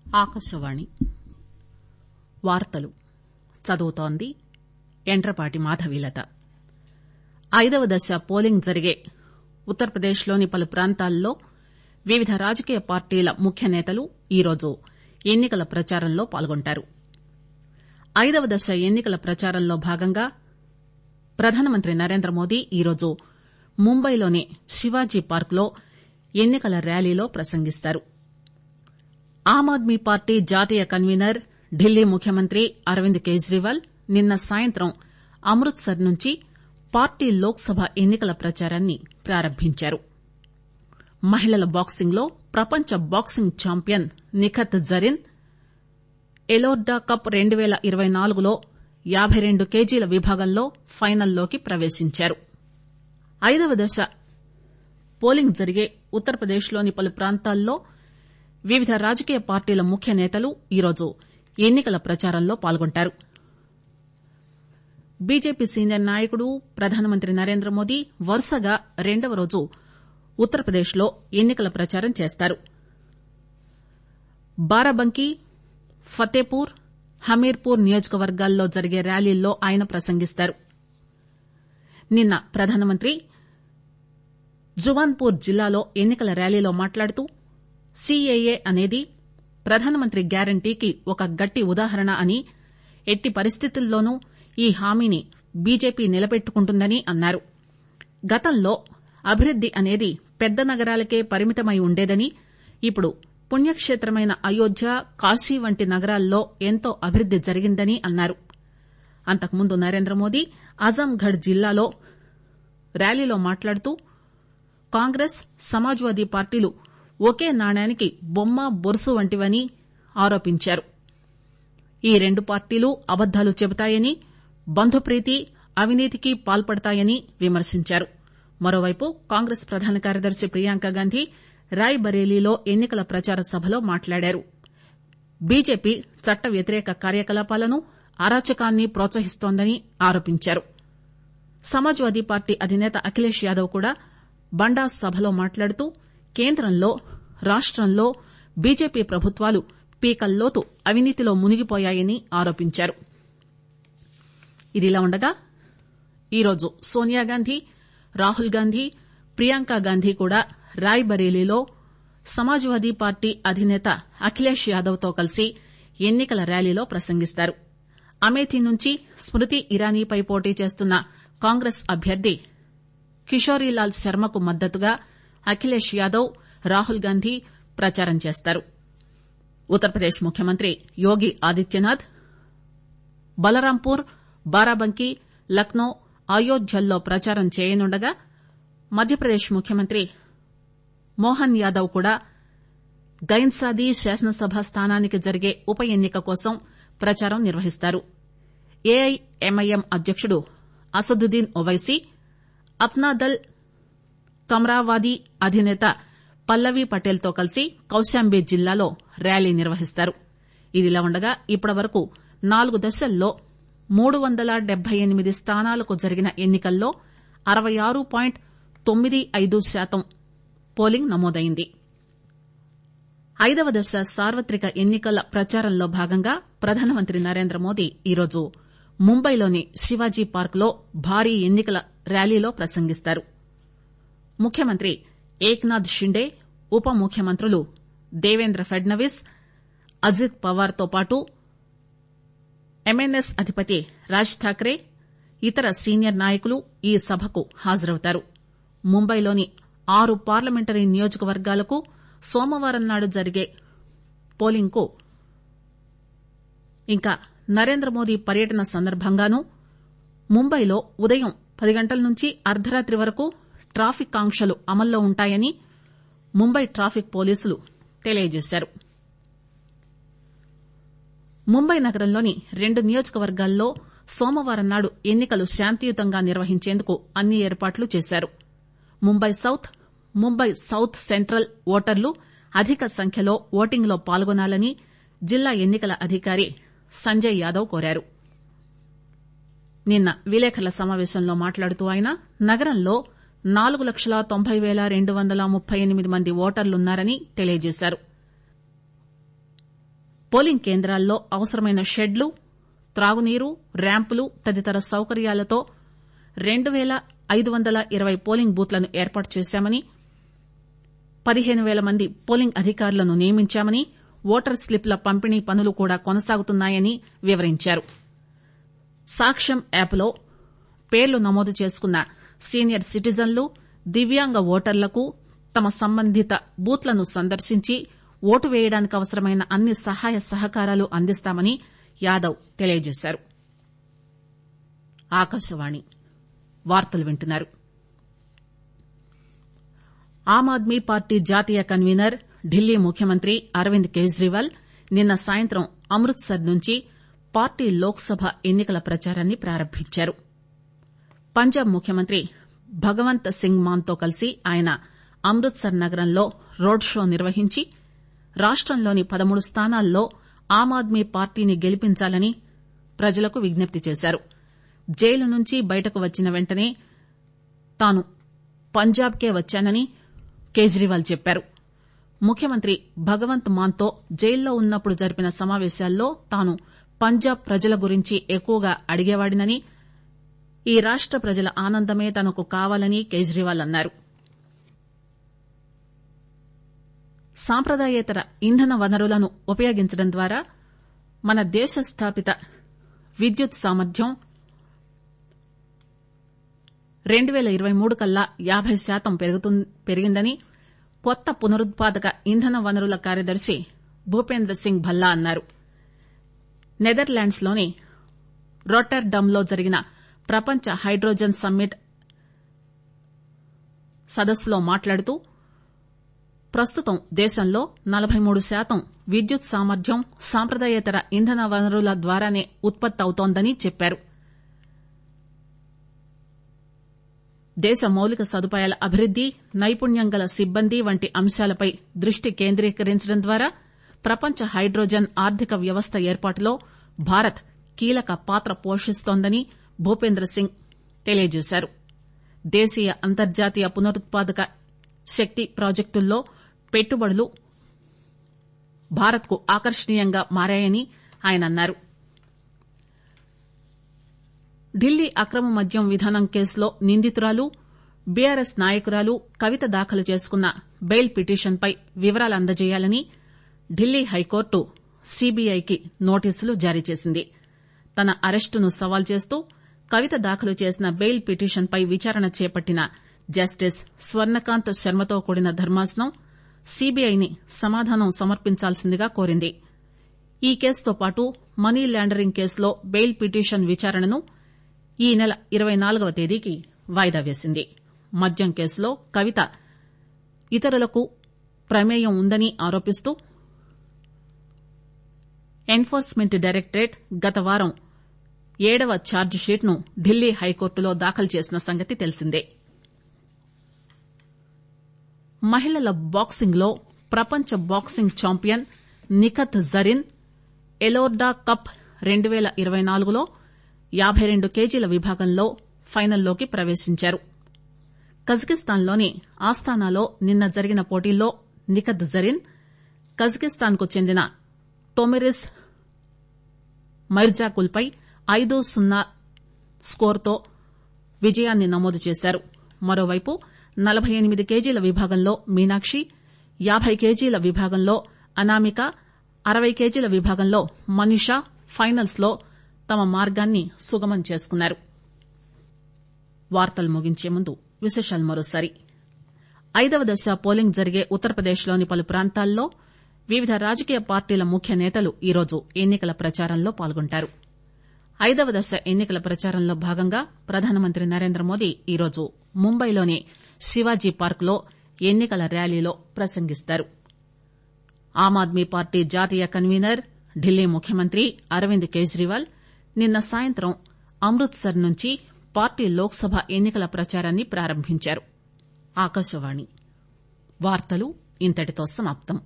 ఆకాశవాణి వార్తలు చదువుతోంది యంట్రపాటి మాధవీలత ఐదవ దశ పోలింగ్ జరిగే ఉత్తరప్రదేశ్ లోని పలు ప్రాంతాల్లో వివిధ రాజకీయ పార్టీల ముఖ్య నేతలు ఈరోజు ఎన్ని కల ప్రచారంలో పాల్గొంటారు ఐదవ దశ ఎన్ని కల ప్రచారంలో భాగంగా ప్రధానమంత్రి నరేంద్రమోదీ ఈరోజు ముంబైలోని శివాజీ పార్క్ లో ఎన్ని కల ర్యాలీలో ప్రసంగిస్తారు ఆమ్ ఆద్మీ పార్టీ జాతీయ కన్వీనర్ ఢిల్లీ ముఖ్యమంత్రి అరవింద్ కేజ్రీవాల్ నిన్న సాయంత్రం అమృత్ సర్ నుంచి పార్టీ లోక్ సభ ఎన్ని కల ప్రచారాన్ని ప్రారంభించారు మహిళల బాక్సింగ్ లో ప్రపంచ boxing champion Nikhat Zareen Elorda cup రెండు పేల ఇరవై నాలుగులో యాబై రెండు కేజీల విభాగంలో ఫైనల్లోకి ప్రవేశించారు ఐదవ దశ పోలింగ్ జరిగే ఉత్తరప్రదేశ్ లోని పలు ప్రాంతాల్లో వివిధ రాజకీయ పార్టీల ముఖ్య నేతలు ఈరోజు ఎన్ని కల ప్రచారంలో పాల్గొంటారు బీజేపీ సీనియర్ నాయకుడు ప్రధానమంత్రి నరేంద్రమోదీ వరుసగా రెండవ రోజు ఉత్తరప్రదేశ్ లో ఎన్ని కల ప్రచారం చేస్తారు బారాబంకీ ఫతేపూర్ హమీర్పూర్ నియోజకవర్గాల్లో జరిగే ర్యాలీల్లో ఆయన ప్రసంగిస్తారు నిన్న ప్రధానమంత్రి జువాన్పూర్ జిల్లాలో ఎన్ని కల ర్యాలీలో మాట్లాడుతూ సీఏఏ అనేది ప్రధానమంత్రి గ్యారంటీకి ఒక గట్టి ఉదాహరణ అని ఎట్టి పరిస్థితుల్లోనూ ఈ హామీని బీజేపీ నిలబెట్టుకుంటుందని అన్నారు గతంలో అభివృద్ది అనేది పెద్ద నగరాలకే పరిమితమై ఉండేదని ఇప్పుడు పుణ్యక్షేత్రమైన అయోధ్య కాశీ వంటి నగరాల్లో ఎంతో అభివృద్ది జరిగిందని అన్నారు అంతకుముందు నరేంద్రమోదీ ఆజంఘడ్ జిల్లాలో ర్యాలీలో మాట్లాడుతూ కాంగ్రెస్ సమాజ్వాదీ పార్టీలు ఒకే నాణ్యానికి బొమ్మ బొరుసు వంటివని ఆరోపించారు ఈ రెండు పార్టీలు అబద్దాలు చెబుతాయని బంధుప్రీతి అవినీతికి పాల్పడతాయని విమర్శించారు మరోవైపు కాంగ్రెస్ ప్రధాన కార్యదర్శి ప్రియాంక గాంధీ రాయ్ బరేలీలో ఎన్ని కల ప్రచార సభలో మాట్లాడారు బీజేపీ చట్ట వ్యతిరేక కార్యకలాపాలను అరాచకాన్ని ప్రోత్సహిస్తోందని ఆరోపించారు సమాజ్వాదీ పార్టీ అధినేత అఖిలేష్ యాదవ్ కూడా బండా సభలో మాట్లాడుతూ కేంద్రంలో రాష్టంలో బీజేపీ ప్రభుత్వాలు పీకల్లోతు అవినీతిలో మునిగిపోయాయని ఆరోపించారు ఇదిలా ఉండగా ఈరోజు సోనియాగాంధీ రాహుల్ గాంధీ ప్రియాంక గాంధీ కూడా రాయ్ బరేలీలో సమాజ్వాదీ పార్టీ అధినేత అఖిలేష్ యాదవ్ తో కలిసి ఎన్ని కల ర్యాలీలో ప్రసంగిస్తారు అమేథీ నుంచి స్మృతి ఇరానీపై పోటీ చేస్తున్న కాంగ్రెస్ అభ్యర్థి కిషోరీలాల్ శర్మకు మద్దతుగా అఖిలేష్ యాదవ్ రాహుల్ గాంధీ ప్రచారం చేస్తారు ఉత్తరప్రదేశ్ ముఖ్యమంత్రి యోగి ఆదిత్యనాథ్ బలరాంపూర్ బారాబంకీ లక్నో అయోధ్యల్లో ప్రచారం చేయనుండగా మధ్యప్రదేశ్ ముఖ్యమంత్రి మోహన్ యాదవ్ కూడా గైన్సాదీ శాసనసభ స్థానానికి జరిగే ఉప ఎన్ని క కోసం ప్రచారం నిర్వహిస్తారు ఏఐఎంఐఎం అధ్యకుడు అసదుద్దీన్ ఓవైసీ అప్నాదల్ కమ్రావాదీ అధినేత పల్లవీ పటేల్ తో కలిసి కౌశాంబి జిల్లాలో ర్యాలీ నిర్వహిస్తారు ఇదిలా ఉండగా ఇప్పటివరకు నాలుగు దశల్లో మూడు వందల డెబ్బై ఎనిమిది స్థానాలకు జరిగిన ఎన్ని కల్లో అరవై ఆరు పాయింట్ తొమ్మిది ఐదు శాతం పోలింగ్ నమోదైంది ఐదవ దశ సార్వత్రిక ఎన్ని కల ప్రచారంలో భాగంగా ప్రధానమంత్రి నరేంద్రమోదీ ఈరోజు ముంబైలోని శివాజీ పార్క్ లో భారీ ఎన్ని కల ర్యాలీలో ప్రసంగిస్తారు ముఖ్యమంత్రి ఏక్నాథ్ షిండే ఉప ముఖ్యమంత్రులు దేవేంద్ర ఫడ్నవీస్ అజిత్ పవార్ తో పాటు ఎంఎన్ఎస్ అధిపతి రాజ్ ఠాక్రే ఇతర సీనియర్ నాయకులు ఈ సభకు హాజరవుతారు ముంబైలోని ఆరు పార్లమెంటరీ నియోజకవర్గాలకు సోమవారం నాడు జరిగే పోలింగ్ కు ఇంకా నరేంద్రమోదీ పర్యటన సందర్భంగానూ ముంబైలో ఉదయం పది గంటల నుంచి అర్దరాత్రి వరకు ట్రాఫిక్ ఆంక్షలు అమల్లో ఉంటాయని ముంబై ట్రాఫిక్ పోలీసులు తెలియజేశారు ముంబై నగరంలోని రెండు నియోజకవర్గాల్లో సోమవారం నాడు ఎన్ని కలు శాంతియుతంగా నిర్వహించేందుకు అన్ని ఏర్పాట్లు చేశారు Mumbai south Mumbai south central ఓటర్లు అధిక సంఖ్యలో ఓటింగ్ లో పాల్గొనాలని జిల్లా ఎన్ని కల అధికారి సంజయ్ యాదవ్ కోరారు నిన్న విలేకరుల సమావేశంలో మాట్లాడుతూ ఆయన నగరంలో నాలుగు లక్షల తొంభై పేల రెండు వందల ముప్పై ఎనిమిది మంది ఓటర్లున్నారని తెలియజేశారు పోలింగ్ కేంద్రాల్లో అవసరమైన షెడ్లు త్రాగునీరు ర్యాంపులు తదితర సౌకర్యాలతో రెండు పేల ఐదు వందల ఇరవై పోలింగ్ బూత్లను ఏర్పాటు చేశామని పదిహేను పేల మంది పోలింగ్ అధికారులను నియమించామని ఓటర్ స్లిప్ల పంపిణీ పనులు కూడా కొనసాగుతున్నాయని వివరించారు సాక్ష్యం యాప్లో పేర్లు నమోదు చేసుకున్న సీనియర్ సిటిజన్లు దివ్యాంగ ఓటర్లకు తమ సంబంధిత బూత్లను సందర్శించి ఓటు వేయడానికి అవసరమైన అన్ని సహాయ సహకారాలు అందిస్తామని యాదవ్ తెలియజేశారు ఆకాశవాణి వార్తలు వింటున్నారు ఆమ్ ఆద్మీ పార్టీ జాతీయ కన్వీనర్ ఢిల్లీ ముఖ్యమంత్రి అరవింద్ కేజ్రీవాల్ నిన్న సాయంత్రం అమృత్సర్ నుంచి పార్టీ లోక్ సభ ఎన్నికల ప్రచారాన్ని ప్రారంభించారు పంజాబ్ ముఖ్యమంత్రి భగవంత్ సింగ్ మాన్తో కలిసి ఆయన అమృత్సర్ నగరంలో రోడ్ షో నిర్వహించి రాష్టంలోని పదమూడు స్థానాల్లో ఆమ్ ఆద్మీ పార్టీని గెలిపించాలని ప్రజలకు విజ్ఞప్తి చేశారు జైలు నుంచి బయటకు వచ్చిన వెంటనే తాను పంజాబ్ కే వచ్చానని కేజ్రీవాల్ చెప్పారు ముఖ్యమంత్రి భగవంత్ మాన్తో జైల్లో ఉన్నప్పుడు జరిపిన సమావేశాల్లో తాను పంజాబ్ ప్రజల గురించి ఎక్కువగా అడిగేవాడినని ఈ రాష్ట ప్రజల ఆనందమే తనకు కావాలని కేజ్రీవాల్ అన్నారు సాంప్రదాయేతర ఇంధన వనరులను ఉపయోగించడం ద్వారా మన దేశ స్థాపిత విద్యుత్ సామర్థ్యం రెండు పేల ఇరవై మూడు కల్లా యాబై శాతం పెరిగిందని కొత్త పునరుత్పాదక ఇంధన వనరుల కార్యదర్శి భూపేందర్ సింగ్ భల్లా అన్నారు నెదర్లాండ్స్ లోని రొట్టర్డమ్ లో జరిగిన ప్రపంచ హైడ్రోజన్ సమ్మిట్ సదస్సులో మాట్లాడుతూ ప్రస్తుతం దేశంలో నలబై మూడు శాతం విద్యుత్ సామర్థ్యం సాంప్రదాయేతర ఇంధన వనరుల ద్వారానే ఉత్పత్తి అవుతోందని చెప్పారు దేశ మౌలిక సదుపాయాల అభివృద్ది నైపుణ్యం గల సిబ్బంది వంటి అంశాలపై దృష్టి కేంద్రీకరించడం ద్వారా ప్రపంచ హైడ్రోజన్ ఆర్థిక వ్యవస్థ ఏర్పాటులో భారత్ కీలక పాత్ర పోషిస్తోందని భూపేంద్ర సింగ్ తెలియజేశారు దేశీయ అంతర్జాతీయ పునరుత్పాదక శక్తి ప్రాజెక్టుల్లో పెట్టుబడులు భారత్ కు ఆకర్షణీయంగా మారాయని ఆయన అన్నారు ఢిల్లీ అక్రమ మద్యం విధానం కేసులో నిందితురాలు బీఆర్ఎస్ నాయకురాలు కవిత దాఖలు చేసుకున్న బెయిల్ పిటిషన్పై వివరాలు అందజేయాలని ఢిల్లీ హైకోర్టు సీబీఐకి నోటీసులు జారీ చేసింది తన అరెస్టును సవాల్ చేస్తూ కవిత దాఖలు చేసిన బెయిల్ పిటిషన్పై విచారణ చేపట్టిన జస్టిస్ స్వర్ణకాంత్ శర్మతో కూడిన ధర్మాసనం సీబీఐని సమాధానం సమర్పించాల్సిందిగా కోరింది ఈ కేసుతో పాటు మనీ లాండరింగ్ కేసులో బెయిల్ పిటిషన్ విచారణను ఈ నెల ఇరవై నాలుగవ తేదీకి వాయిదా వేసింది మద్యం కేసులో కవిత ఇతరులకు ప్రమేయం ఉందని ఆరోపిస్తూ ఎన్ఫోర్స్మెంట్ డైరెక్టరేట్ గత వారం ఏడవ ఛార్జిషీట్ ను ఢిల్లీ హైకోర్టులో దాఖలు చేసిన సంగతి తెలిసిందే మహిళల బాక్సింగ్ లో ప్రపంచ boxing champion Nikhat Zareen Elorda cup రెండు పేల ఇరవై నాలుగులో యాబై రెండు కేజీల విభాగంలో ఫైనల్లోకి ప్రవేశించారు కజకిస్తాన్ లోని ఆస్తానాలో నిన్న జరిగిన పోటీల్లో నిఖత్ జరీన్ కజకిస్తాన్ కు చెందిన టోమిరిస్ మైర్జాకుల్ పై ఐదు సున్నా స్కోరుతో విజయాన్ని నమోదు చేశారు మరోవైపు నలబై ఎనిమిది కేజీల విభాగంలో మీనాక్షి యాబై కేజీల విభాగంలో అనామిక అరవై కేజీల విభాగంలో మనీషా ఫైనల్స్ లో తమ మార్గాన్ని సుగమం చేసుకున్నారు వార్తలు ముగించే ముందు విశేషాలు మరోసారి ఐదవ దశ పోలింగ్ జరిగే ఉత్తరప్రదేశ్ లోని పలు ప్రాంతాల్లో వివిధ రాజకీయ పార్టీల ముఖ్య నేతలు ఈరోజు ఎన్నికల ప్రచారంలో పాల్గొంటారు ఐదవ దశ ఎన్నికల ప్రచారంలో భాగంగా ప్రధానమంత్రి నరేంద్రమోదీ ఈరోజు ముంబైలోని శివాజీ పార్క్ లో ఎన్నికల ర్యాలీలో ప్రసంగిస్తారు ఆమ్ ఆద్మీ పార్టీ జాతీయ కన్వీనర్ ఢిల్లీ ముఖ్యమంత్రి అరవింద్ కేజ్రీవాల్ నిన్న సాయంత్రం అమృత్సర్ నుంచి పార్టీ లోక్ సభ ఎన్నికల ప్రచారాన్ని ప్రారంభించారు ఆకాశవాణి వార్తలు ఇంతటితో సమాప్తం